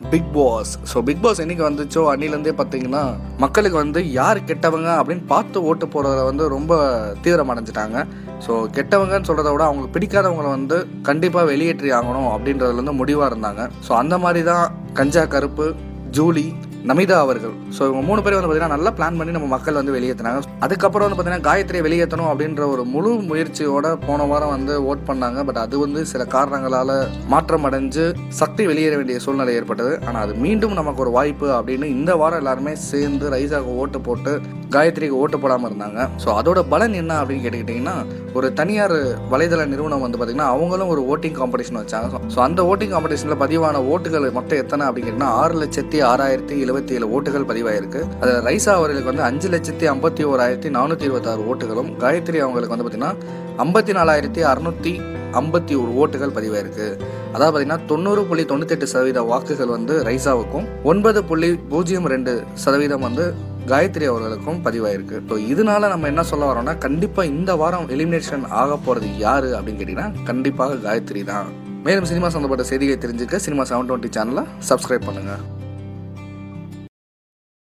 big Boss so Bigg Boss என்னைக்கு வந்துச்சோ அன்னிலேருந்தே பார்த்தீங்கன்னா மக்களுக்கு வந்து யார் கெட்டவங்க அப்படின்னு பார்த்து ஓட்டு போடுறத வந்து ரொம்ப தீவிரமடைஞ்சிட்டாங்க ஸோ கெட்டவங்கன்னு சொல்கிறத விட அவங்களுக்கு பிடிக்காதவங்களை வந்து கண்டிப்பாக வெளியேற்றி ஆகணும் அப்படின்றதுல வந்து முடிவாக இருந்தாங்க ஸோ அந்த மாதிரி தான் கஞ்சா கருப்பு ஜூலி நமிதா அவர்கள் ஸோ இவங்க மூணு பேரும் வந்து பார்த்தீங்கன்னா நல்லா பிளான் பண்ணி நம்ம மக்கள் வந்து வெளியேற்றினாங்க அதுக்கப்புறம் வந்து பார்த்தீங்கன்னா காயத்ரியை வெளியேற்றணும் அப்படின்ற ஒரு முழு முயற்சியோட போன வாரம் வந்து ஓட் பண்ணாங்க பட் அது வந்து சில காரணங்களால் மாற்றம் அடைஞ்சு சக்தி வெளியேற வேண்டிய சூழ்நிலை ஏற்பட்டது ஆனால் அது மீண்டும் நமக்கு ஒரு வாய்ப்பு அப்படின்னு இந்த வாரம் எல்லாருமே சேர்ந்து ரைசாக்கு ஓட்டு போட்டு காயத்ரிக்கு ஓட்டு போடாமல் இருந்தாங்க ஸோ அதோட பலன் என்ன அப்படின்னு கேட்டுக்கிட்டிங்கன்னா ஒரு தனியார் வலைதள நிறுவனம் வந்து பார்த்திங்கன்னா அவங்களும் ஒரு ஓட்டிங் காம்படிஷன் வச்சாங்க ஸோ அந்த ஓட்டிங் காம்படிஷனில் பதிவான ஓட்டுகள் மொத்தம் எத்தனை அப்படின்னு கேட்டிங்கன்னா ஆறு லட்சத்தி ஆறாயிரத்தி எழுபத்தி ஏழு ஓட்டுகள் பதிவாயிருக்கு அதில் ரைசா அவர்களுக்கு வந்து அஞ்சு லட்சத்தி ஐம்பத்தி ஓராயிரத்தி நானூற்றி இருபத்தாறு ஓட்டுகளும் காயத்ரி அவங்களுக்கு வந்து பார்த்திங்கன்னா ஐம்பத்தி நாலாயிரத்தி அறுநூத்தி ஐம்பத்தி ஒரு ஓட்டுகள் பதிவாயிருக்கு அதாவது பார்த்தீங்கன்னா தொண்ணூறு புள்ளி தொண்ணூத்தெட்டு சதவீத வாக்குகள் வந்து ரைசாவுக்கும் ஒன்பது புள்ளி பூஜ்ஜியம் ரெண்டு சதவீதம் வந்து காயத்ரி அவர்களுக்கும் பதிவாயிருக்கு ஸோ இதனால நம்ம என்ன சொல்ல வரோம்னா கண்டிப்பாக இந்த வாரம் எலிமினேஷன் ஆக போகிறது யாரு அப்படின்னு கேட்டிங்கன்னா கண்டிப்பாக காயத்ரி தான் மேலும் சினிமா சம்மந்தப்பட்ட செய்திகளை தெரிஞ்சுக்க சினிமா செவன் டுவெண்ட்டி சேனலை சப்ஸ்கிரைப் பண்ணுங்கள்